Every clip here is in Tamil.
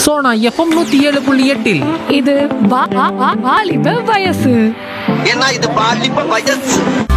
சோனா எஃப்எம் நூத்தி ஏழு புள்ளி எட்டில் இது வா- வா- வா- வாலிப வயசு ஏன்னா இது பாலிப்ப வயசு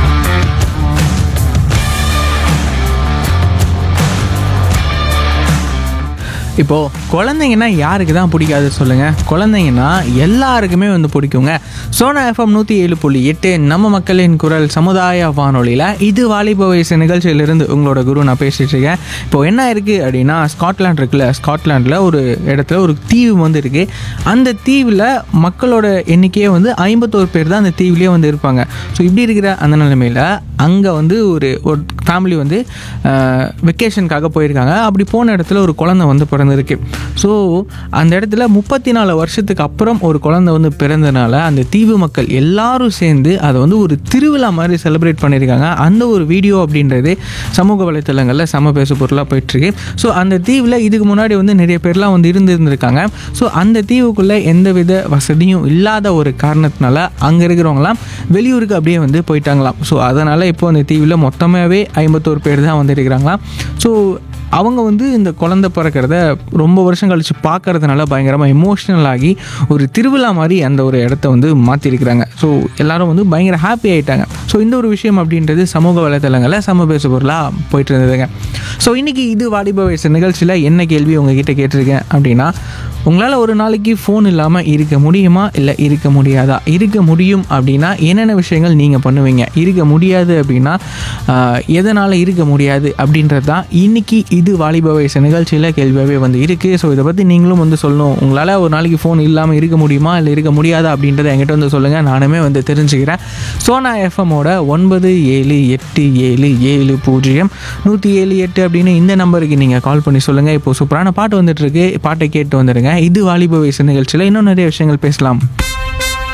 இப்போது குழந்தைங்கன்னா யாருக்கு தான் பிடிக்காது சொல்லுங்கள் குழந்தைங்கன்னா எல்லாருக்குமே வந்து பிடிக்குங்க சோனா எஃப்எம் நூற்றி ஏழு புள்ளி எட்டு நம்ம மக்களின் குரல் சமுதாய வானொலியில் இது வாலிப வயசு நிகழ்ச்சியிலிருந்து உங்களோட குரு நான் பேசிட்டு இருக்கேன் இப்போ என்ன இருக்குது அப்படின்னா ஸ்காட்லாண்ட் இருக்குல்ல ஸ்காட்லாண்டில் ஒரு இடத்துல ஒரு தீவு வந்து இருக்குது அந்த தீவில் மக்களோட எண்ணிக்கையே வந்து ஐம்பத்தோரு பேர் தான் அந்த தீவுலேயே வந்து இருப்பாங்க ஸோ இப்படி இருக்கிற அந்த நிலைமையில் அங்கே வந்து ஒரு ஒரு ஃபேமிலி வந்து வெக்கேஷனுக்காக போயிருக்காங்க அப்படி போன இடத்துல ஒரு குழந்தை வந்து பிறந்திருக்கு ஸோ அந்த இடத்துல முப்பத்தி நாலு வருஷத்துக்கு அப்புறம் ஒரு குழந்தை வந்து பிறந்தனால அந்த தீவு மக்கள் எல்லாரும் சேர்ந்து அதை வந்து ஒரு திருவிழா மாதிரி செலிப்ரேட் பண்ணியிருக்காங்க அந்த ஒரு வீடியோ அப்படின்றது சமூக வலைத்தளங்களில் சம பேசு பொருளாக போயிட்டுருக்கு ஸோ அந்த தீவில் இதுக்கு முன்னாடி வந்து நிறைய பேர்லாம் வந்து இருந்து இருந்திருக்காங்க ஸோ அந்த தீவுக்குள்ளே எந்தவித வசதியும் இல்லாத ஒரு காரணத்தினால அங்கே இருக்கிறவங்களாம் வெளியூருக்கு அப்படியே வந்து போயிட்டாங்களாம் ஸோ அதனால் இப்போ அந்த தீவில் மொத்தமாகவே ஐம்பத்தோரு பேர் தான் வந்து இருக்கிறாங்களாம் ஸோ அவங்க வந்து இந்த குழந்தை பிறக்கிறத ரொம்ப வருஷம் கழித்து பார்க்கறதுனால பயங்கரமாக எமோஷ்னல் ஆகி ஒரு திருவிழா மாதிரி அந்த ஒரு இடத்த வந்து மாற்றிருக்கிறாங்க ஸோ எல்லாரும் வந்து பயங்கர ஹாப்பி ஆகிட்டாங்க ஸோ இந்த ஒரு விஷயம் அப்படின்றது சமூக வலைத்தளங்களில் சம பேசு பொருளாக போயிட்டு இருந்ததுங்க ஸோ இன்றைக்கி இது வாலிப வயசு நிகழ்ச்சியில் என்ன கேள்வி உங்ககிட்ட கேட்டிருக்கேன் அப்படின்னா உங்களால் ஒரு நாளைக்கு ஃபோன் இல்லாமல் இருக்க முடியுமா இல்லை இருக்க முடியாதா இருக்க முடியும் அப்படின்னா என்னென்ன விஷயங்கள் நீங்கள் பண்ணுவீங்க இருக்க முடியாது அப்படின்னா ஆஹ், எதனால் இருக்க முடியாது அப்படின்றது தான் இன்றைக்கி இது வாலிப வயசு நிகழ்ச்சியில் கேள்வியாகவே வந்து இருக்குது ஸோ இதை பற்றி நீங்களும் வந்து சொல்லணும் உங்களால் ஒரு நாளைக்கு ஃபோன் இல்லாமல் இருக்க முடியுமா இல்லை இருக்க முடியாதா அப்படின்றத என்கிட்ட வந்து சொல்லுங்கள் நானுமே வந்து தெரிஞ்சுக்கிறேன் சோனா எஃப்எம்மோட ஒன்பது ஏழு எட்டு ஏழு ஏழு பூஜ்ஜியம் நூற்றி ஏழு எட்டு அப்படின்னு இந்த நம்பருக்கு நீங்கள் கால் பண்ணி சொல்லுங்கள் இப்போ சூப்பரான பாட்டு வந்துட்டுருக்கு பாட்டை கேட்டு வந்துடுங்க இது வாலிப வயசு நிகழ்ச்சியில் இன்னும் நிறைய விஷயங்கள் பேசலாம்